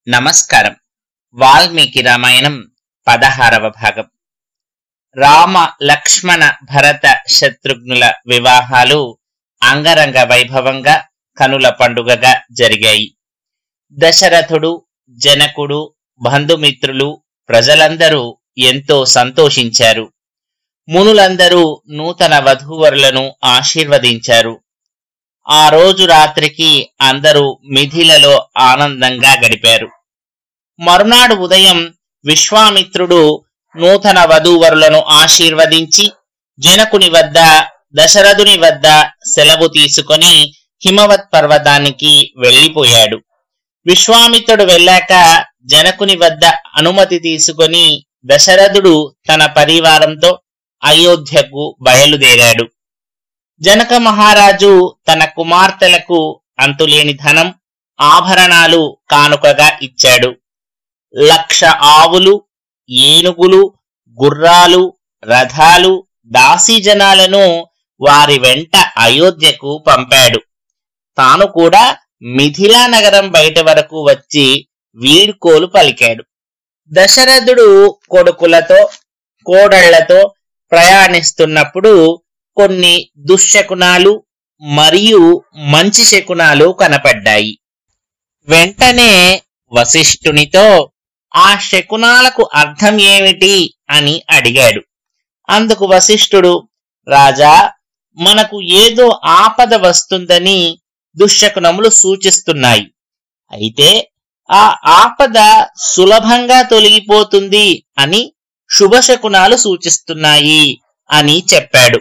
నమస్కారం వాల్మీకి రామాయణం పదహారవ భాగం రామ లక్ష్మణ భరత శత్రుఘ్నుల వివాహాలు అంగరంగ వైభవంగా కనుల పండుగగా జరిగాయి దశరథుడు జనకుడు బంధుమిత్రులు ప్రజలందరూ ఎంతో సంతోషించారు మునులందరూ నూతన వధూవరులను ఆశీర్వదించారు ఆ రోజు రాత్రికి అందరూ మిథిలలో ఆనందంగా గడిపారు మరునాడు ఉదయం విశ్వామిత్రుడు నూతన వధూవరులను ఆశీర్వదించి జనకుని వద్ద దశరథుని వద్ద సెలవు తీసుకొని హిమవత్ పర్వతానికి వెళ్లిపోయాడు విశ్వామిత్రుడు వెళ్ళాక జనకుని వద్ద అనుమతి తీసుకొని దశరథుడు తన పరివారంతో అయోధ్యకు బయలుదేరాడు జనక మహారాజు తన కుమార్తెలకు అంతులేని ధనం ఆభరణాలు కానుకగా ఇచ్చాడు లక్ష ఆవులు ఏనుగులు గుర్రాలు రథాలు దాసీజనాలను వారి వెంట అయోధ్యకు పంపాడు తాను కూడా మిథిలా నగరం బయట వరకు వచ్చి వీడ్కోలు పలికాడు దశరథుడు కొడుకులతో కోడళ్లతో ప్రయాణిస్తున్నప్పుడు కొన్ని దుశ్శకునాలు మరియు మంచి శకునాలు కనపడ్డాయి వెంటనే వశిష్ఠునితో ఆ శకునాలకు అర్థం ఏమిటి అని అడిగాడు అందుకు వశిష్ఠుడు రాజా మనకు ఏదో ఆపద వస్తుందని దుశ్శకునములు సూచిస్తున్నాయి అయితే ఆ ఆపద సులభంగా తొలగిపోతుంది అని శుభశకునాలు సూచిస్తున్నాయి అని చెప్పాడు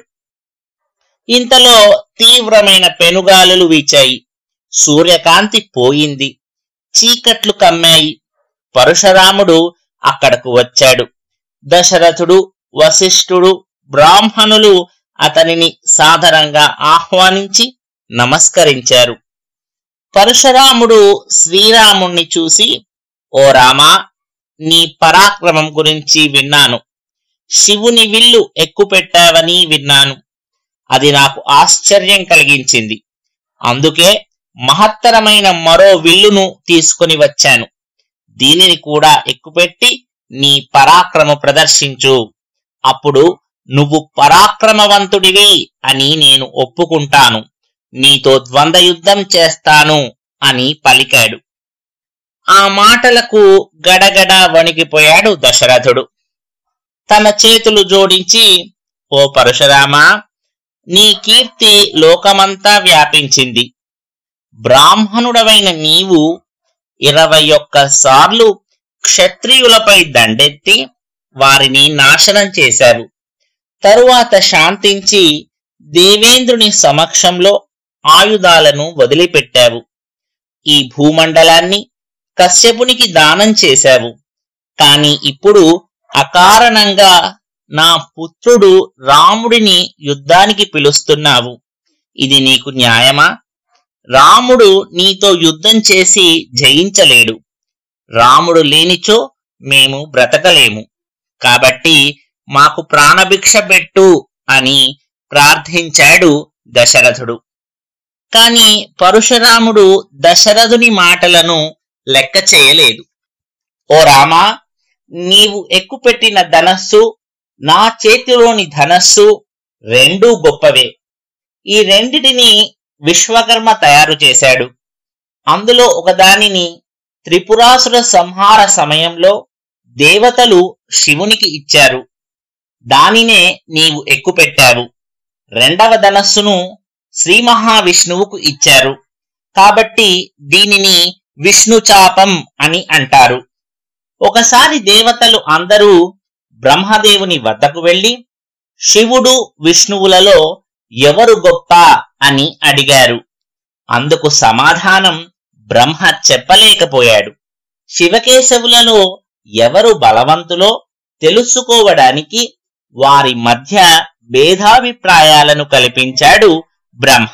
ఇంతలో తీవ్రమైన పెనుగాలులు వీచాయి సూర్యకాంతి పోయింది చీకట్లు కమ్మాయి పరశురాముడు అక్కడకు వచ్చాడు దశరథుడు వశిష్ఠుడు బ్రాహ్మణులు అతనిని సాదరంగా ఆహ్వానించి నమస్కరించారు పరశురాముడు శ్రీరాముణ్ణి చూసి ఓ రామా నీ పరాక్రమం గురించి విన్నాను శివుని విల్లు ఎక్కుపెట్టావని విన్నాను అది నాకు ఆశ్చర్యం కలిగించింది అందుకే మహత్తరమైన మరో విల్లును తీసుకుని వచ్చాను దీనిని కూడా ఎక్కుపెట్టి నీ పరాక్రమ ప్రదర్శించు అప్పుడు నువ్వు పరాక్రమవంతుడివి అని నేను ఒప్పుకుంటాను నీతో ద్వంద్వ యుద్ధం చేస్తాను అని పలికాడు ఆ మాటలకు గడగడ వణికిపోయాడు దశరథుడు తన చేతులు జోడించి ఓ పరశురామా నీ కీర్తి లోకమంతా వ్యాపించింది బ్రాహ్మణుడవైన నీవు ఇరవై ఒక్క సార్లు క్షత్రియులపై దండెత్తి వారిని నాశనం చేశావు తరువాత శాంతించి దేవేంద్రుని సమక్షంలో ఆయుధాలను వదిలిపెట్టావు ఈ భూమండలాన్ని కశ్యపునికి దానం చేశావు కాని ఇప్పుడు అకారణంగా నా పుత్రుడు రాముడిని యుద్ధానికి పిలుస్తున్నావు ఇది నీకు న్యాయమా రాముడు నీతో యుద్ధం చేసి జయించలేడు రాముడు లేనిచో మేము బ్రతకలేము కాబట్టి మాకు ప్రాణభిక్ష పెట్టు అని ప్రార్థించాడు దశరథుడు కాని పరశురాముడు దశరథుని మాటలను లెక్క చేయలేదు ఓ రామా నీవు ఎక్కుపెట్టిన ధనస్సు నా చేతిలోని ధనస్సు రెండూ గొప్పవే ఈ రెండిటిని విశ్వకర్మ తయారు చేశాడు అందులో ఒకదానిని త్రిపురాసుర సంహార సమయంలో దేవతలు శివునికి ఇచ్చారు దానినే నీవు ఎక్కుపెట్టావు రెండవ ధనస్సును శ్రీ మహావిష్ణువుకు ఇచ్చారు కాబట్టి దీనిని విష్ణుచాపం అని అంటారు ఒకసారి దేవతలు అందరూ బ్రహ్మదేవుని వద్దకు వెళ్లి శివుడు విష్ణువులలో ఎవరు గొప్ప అని అడిగారు అందుకు సమాధానం బ్రహ్మ చెప్పలేకపోయాడు శివకేశవులలో ఎవరు బలవంతులో తెలుసుకోవడానికి వారి మధ్య భేదాభిప్రాయాలను కల్పించాడు బ్రహ్మ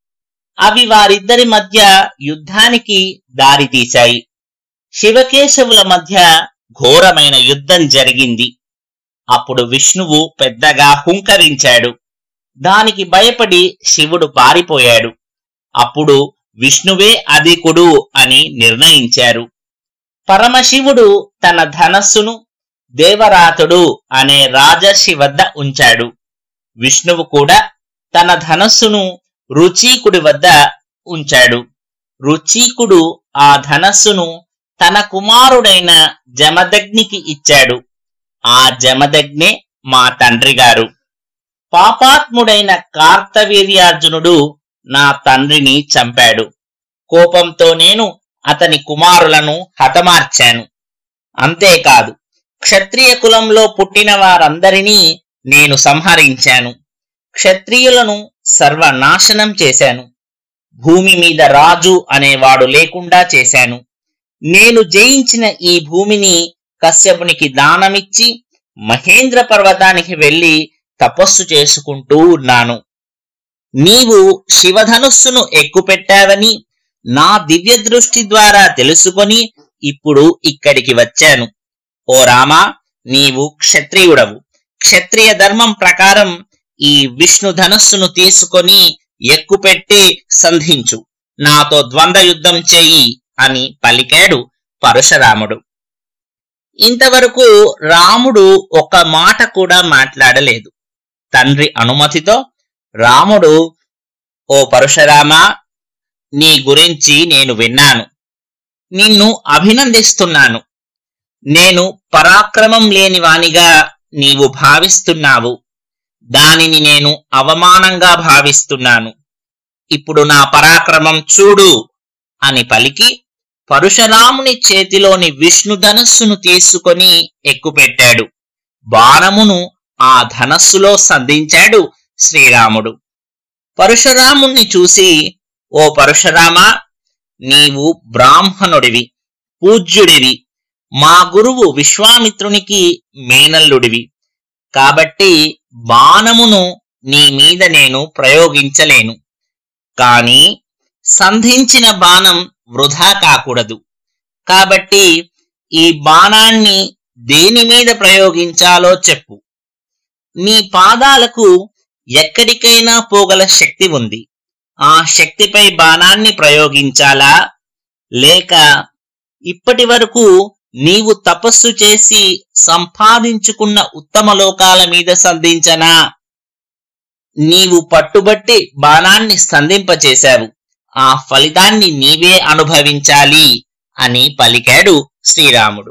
అవి వారిద్దరి మధ్య యుద్ధానికి దారితీశాయి శివకేశవుల మధ్య ఘోరమైన యుద్ధం జరిగింది అప్పుడు విష్ణువు పెద్దగా హుంకరించాడు దానికి భయపడి శివుడు పారిపోయాడు అప్పుడు విష్ణువే అధికుడు అని నిర్ణయించారు పరమశివుడు తన ధనస్సును దేవరాతుడు అనే రాజర్షి వద్ద ఉంచాడు విష్ణువు కూడా తన ధనస్సును రుచీకుడి వద్ద ఉంచాడు రుచీకుడు ఆ ధనస్సును తన కుమారుడైన జమదగ్నికి ఇచ్చాడు ఆ జమదగ్నే మా తండ్రి గారు పాపాత్ముడైన కార్తవీర్యార్జునుడు నా తండ్రిని చంపాడు కోపంతో నేను అతని కుమారులను హతమార్చాను అంతేకాదు క్షత్రియ కులంలో పుట్టిన వారందరినీ నేను సంహరించాను క్షత్రియులను సర్వనాశనం చేశాను భూమి మీద రాజు అనేవాడు లేకుండా చేశాను నేను జయించిన ఈ భూమిని కశ్యపునికి దానమిచ్చి మహేంద్ర పర్వతానికి వెళ్లి తపస్సు చేసుకుంటూ ఉన్నాను నీవు శివధనుస్సును ఎక్కుపెట్టావని నా దివ్య దృష్టి ద్వారా తెలుసుకొని ఇప్పుడు ఇక్కడికి వచ్చాను ఓ రామా నీవు క్షత్రియుడవు క్షత్రియ ధర్మం ప్రకారం ఈ విష్ణు ధనుస్సును తీసుకొని ఎక్కుపెట్టి సంధించు నాతో ద్వంద్వ యుద్ధం చేయి అని పలికాడు పరశురాముడు ఇంతవరకు రాముడు ఒక మాట కూడా మాట్లాడలేదు తండ్రి అనుమతితో రాముడు ఓ పరశురామా నీ గురించి నేను విన్నాను నిన్ను అభినందిస్తున్నాను నేను పరాక్రమం లేని వానిగా నీవు భావిస్తున్నావు దానిని నేను అవమానంగా భావిస్తున్నాను ఇప్పుడు నా పరాక్రమం చూడు అని పలికి పరశురాముని చేతిలోని విష్ణు ధనస్సును తీసుకొని ఎక్కుపెట్టాడు బాణమును ఆ ధనస్సులో సంధించాడు శ్రీరాముడు పరశురాముణ్ణి చూసి ఓ పరశురామా నీవు బ్రాహ్మణుడివి పూజ్యుడివి మా గురువు విశ్వామిత్రునికి మేనల్లుడివి కాబట్టి బాణమును నీ మీద నేను ప్రయోగించలేను కాని సంధించిన బాణం వృధా కాకూడదు కాబట్టి ఈ బాణాన్ని దేని మీద ప్రయోగించాలో చెప్పు నీ పాదాలకు ఎక్కడికైనా పోగల శక్తి ఉంది ఆ శక్తిపై బాణాన్ని ప్రయోగించాలా లేక ఇప్పటి వరకు నీవు తపస్సు చేసి సంపాదించుకున్న ఉత్తమ లోకాల మీద సంధించనా నీవు పట్టుబట్టి బాణాన్ని సంధింపచేశావు ఆ ఫలితాన్ని నీవే అనుభవించాలి అని పలికాడు శ్రీరాముడు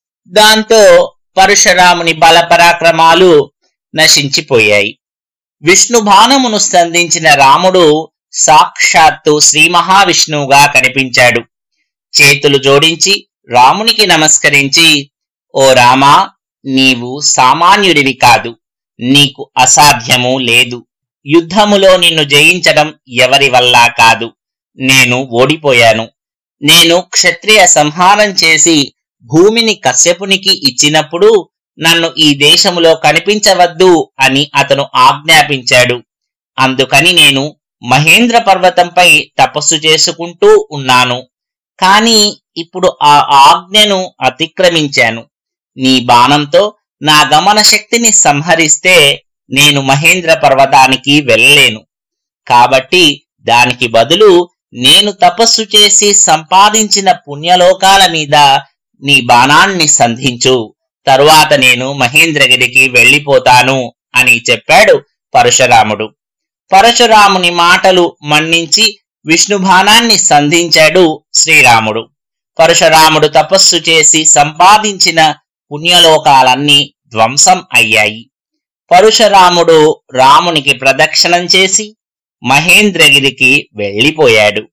దాంతో పరశురాముని బలపరాక్రమాలు నశించిపోయాయి విష్ణు బాణమును సంధించిన రాముడు సాక్షాత్తు శ్రీ మహావిష్ణువుగా కనిపించాడు చేతులు జోడించి రామునికి నమస్కరించి ఓ రామా నీవు సామాన్యుడివి కాదు నీకు అసాధ్యము లేదు యుద్ధములో నిన్ను జయించడం ఎవరి వల్ల కాదు నేను ఓడిపోయాను నేను క్షత్రియ సంహారం చేసి భూమిని కశ్యపునికి ఇచ్చినప్పుడు నన్ను ఈ దేశములో కనిపించవద్దు అని అతను ఆజ్ఞాపించాడు అందుకని నేను మహేంద్ర పర్వతంపై తపస్సు చేసుకుంటూ ఉన్నాను కాని ఇప్పుడు ఆ ఆజ్ఞను అతిక్రమించాను నీ బాణంతో నా గమన శక్తిని సంహరిస్తే నేను మహేంద్ర పర్వతానికి వెళ్ళలేను కాబట్టి దానికి బదులు నేను తపస్సు చేసి సంపాదించిన పుణ్యలోకాల మీద నీ బాణాన్ని సంధించు తరువాత నేను మహేంద్రగిరికి వెళ్ళిపోతాను అని చెప్పాడు పరశురాముడు పరశురాముని మాటలు మన్నించి విష్ణు బాణాన్ని సంధించాడు శ్రీరాముడు పరశురాముడు తపస్సు చేసి సంపాదించిన పుణ్యలోకాలన్నీ ధ్వంసం అయ్యాయి పరశురాముడు రామునికి ప్రదక్షిణం చేసి మహేంద్రగిరికి వెళ్ళిపోయాడు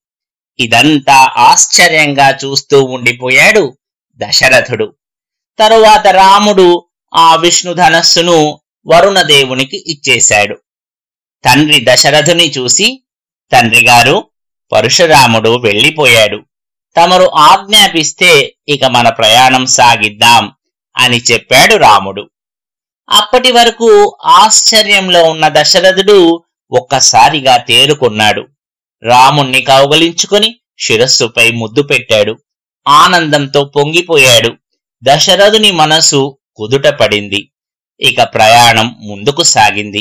ఇదంతా ఆశ్చర్యంగా చూస్తూ ఉండిపోయాడు దశరథుడు తరువాత రాముడు ఆ విష్ణు ధనస్సును వరుణదేవునికి ఇచ్చేశాడు తండ్రి దశరథుని చూసి తండ్రి గారు పరశురాముడు వెళ్ళిపోయాడు తమరు ఆజ్ఞాపిస్తే ఇక మన ప్రయాణం సాగిద్దాం అని చెప్పాడు రాముడు అప్పటి వరకు ఆశ్చర్యంలో ఉన్న దశరథుడు ఒక్కసారిగా తేరుకున్నాడు రాముణ్ణి కౌగలించుకొని శిరస్సుపై ముద్దు పెట్టాడు ఆనందంతో పొంగిపోయాడు దశరథుని మనసు కుదుట పడింది ఇక ప్రయాణం ముందుకు సాగింది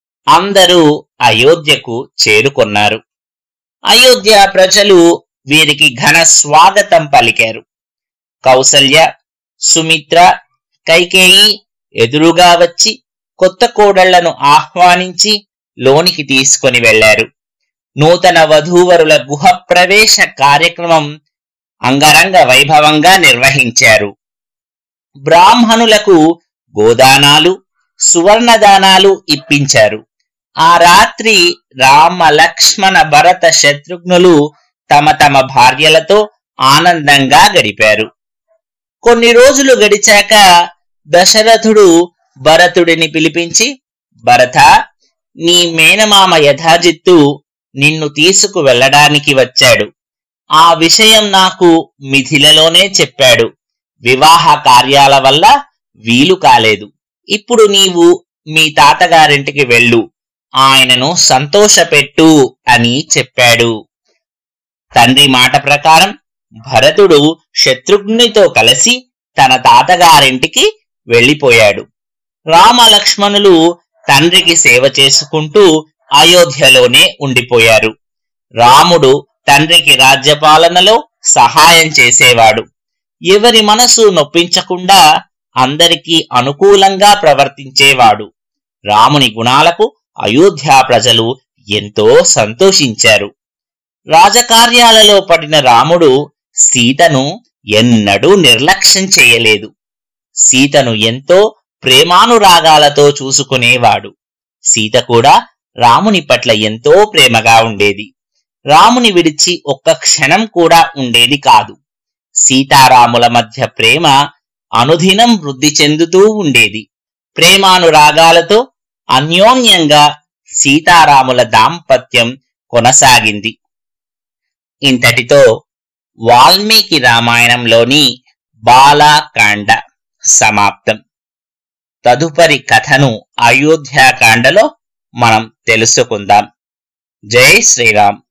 అందరూ అయోధ్యకు చేరుకొన్నారు అయోధ్య ప్రజలు వీరికి ఘన స్వాగతం పలికారు కౌసల్య సుమిత్ర కైకేయి ఎదురుగా వచ్చి కొత్త కోడళ్లను ఆహ్వానించి లోనికి తీసుకొని వెళ్లారు నూతన వధూవరుల గుహ ప్రవేశ కార్యక్రమం అంగరంగ వైభవంగా నిర్వహించారు బ్రాహ్మణులకు గోదానాలు సువర్ణదానాలు ఇప్పించారు ఆ రాత్రి రామ లక్ష్మణ భరత శత్రుఘ్నులు తమ తమ భార్యలతో ఆనందంగా గడిపారు కొన్ని రోజులు గడిచాక దశరథుడు భరతుడిని పిలిపించి భరత నీ మేనమామ యథాజిత్తు నిన్ను తీసుకు వెళ్ళడానికి వచ్చాడు ఆ విషయం నాకు మిథిలలోనే చెప్పాడు వివాహ కార్యాల వల్ల వీలు కాలేదు ఇప్పుడు నీవు మీ తాతగారింటికి వెళ్ళు ఆయనను సంతోషపెట్టు అని చెప్పాడు తండ్రి మాట ప్రకారం భరతుడు శత్రుఘ్నితో కలిసి తన తాతగారింటికి వెళ్ళిపోయాడు రామలక్ష్మణులు తండ్రికి సేవ చేసుకుంటూ అయోధ్యలోనే ఉండిపోయారు రాముడు తండ్రికి రాజ్యపాలనలో సహాయం చేసేవాడు ఎవరి మనసు నొప్పించకుండా అందరికీ అనుకూలంగా ప్రవర్తించేవాడు రాముని గుణాలకు అయోధ్య ప్రజలు ఎంతో సంతోషించారు రాజకార్యాలలో పడిన రాముడు సీతను ఎన్నడూ నిర్లక్ష్యం చేయలేదు సీతను ఎంతో ప్రేమానురాగాలతో చూసుకునేవాడు సీత కూడా రాముని పట్ల ఎంతో ప్రేమగా ఉండేది రాముని విడిచి ఒక్క క్షణం కూడా ఉండేది కాదు సీతారాముల మధ్య ప్రేమ అనుదినం వృద్ధి చెందుతూ ఉండేది ప్రేమానురాగాలతో అన్యోన్యంగా సీతారాముల దాంపత్యం కొనసాగింది ఇంతటితో వాల్మీకి రామాయణంలోని బాలాకాండ సమాప్తం తదుపరి కథను అయోధ్యాకాండలో మనం తెలుసుకుందాం జై శ్రీరామ్